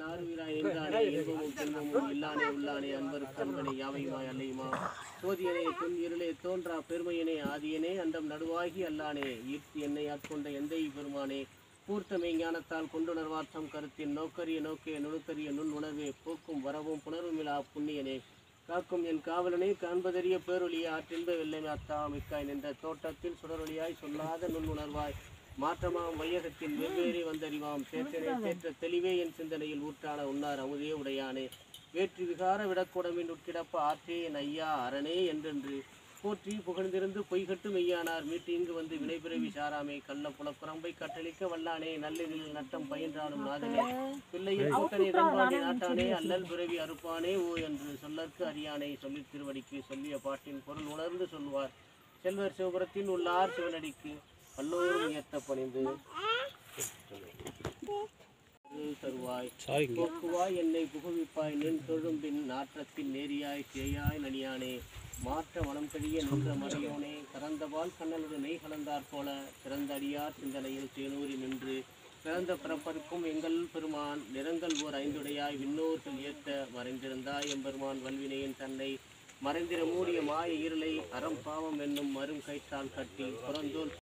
எல்லாரும் வீராய் எங்கானே இன்பமும் துன்பமும் இல்லானே உள்ளானே அன்பர் கண்மணி யாவையுமாய் அல்லையுமா சோதியனே துன் இருளே தோன்றா பெருமையனே ஆதியனே அண்டம் நடுவாகி அல்லானே ஈர்த்து என்னை ஆட்கொண்ட எந்தை பெருமானே பூர்த்தமை ஞானத்தால் கொண்டுணர்வார்த்தம் கருத்தின் நோக்கரிய நோக்கே நுணுக்கரிய நுண் உணர்வே போக்கும் வரவும் புணர்வுமிலா புண்ணியனே காக்கும் என் காவலனே காண்பதறிய பேரொழிய ஆற்றின்ப வெள்ளை அத்தா மிக்காய் நின்ற தோட்டத்தில் சுடரொளியாய் சொல்லாத நுண்ணுணர்வாய் மாற்றமாம் வையகத்தின் வெவ்வேறு வந்தறிவாம் தேற்றனே தேற்ற தெளிவே என் சிந்தனையில் ஊற்றான உன்னார் அமுதே உடையானே வேற்று விகார விடக்குடமின் உட்கிடப்ப ஆற்றே என் ஐயா அரணே என்றென்று போற்றி புகழ்ந்திருந்து பொய்கட்டு மெய்யானார் மீட்டு இங்கு வந்து வினைபிறவி சாராமே கள்ள புலப்புறம்பை கட்டளிக்க வல்லானே நல்லெழில் நட்டம் பயின்றாலும் நாதனே பிள்ளையில் கூட்டணி தன்பாண்டி நாட்டானே அல்லல் பிறவி அறுப்பானே ஓ என்று சொல்லற்கு அறியானை சொல்லித் திருவடிக்கு சொல்லிய பாட்டின் பொருள் உணர்ந்து சொல்வார் செல்வர் சிவபுரத்தின் உள்ளார் சிவனடிக்கு பல்லோரும் ஏத்த பணிந்து தருவாய் போக்குவாய் என்னை புகுவிப்பாய் நின் தொழும்பின் நாற்றத்தில் நேரியாய் சேயாய் நனியானே மாற்ற மனம் கழிய நின்ற மறையோனே கறந்தபால் கண்ணலோடு நெய் கலந்தாற் போல சிறந்த அடியார் சிந்தனையில் தேனூரி நின்று பிறந்த பிறப்பருக்கும் எங்கள் பெருமான் நிறங்கள் ஓர் ஐந்துடையாய் விண்ணோர்கள் ஏத்த மறைந்திருந்தாய் எம்பெருமான் வல்வினையின் தன்னை மறைந்திர மூடிய மாய இருளை அறம் பாவம் என்னும் மரும் கயிற்றால் கட்டி புறந்தோல்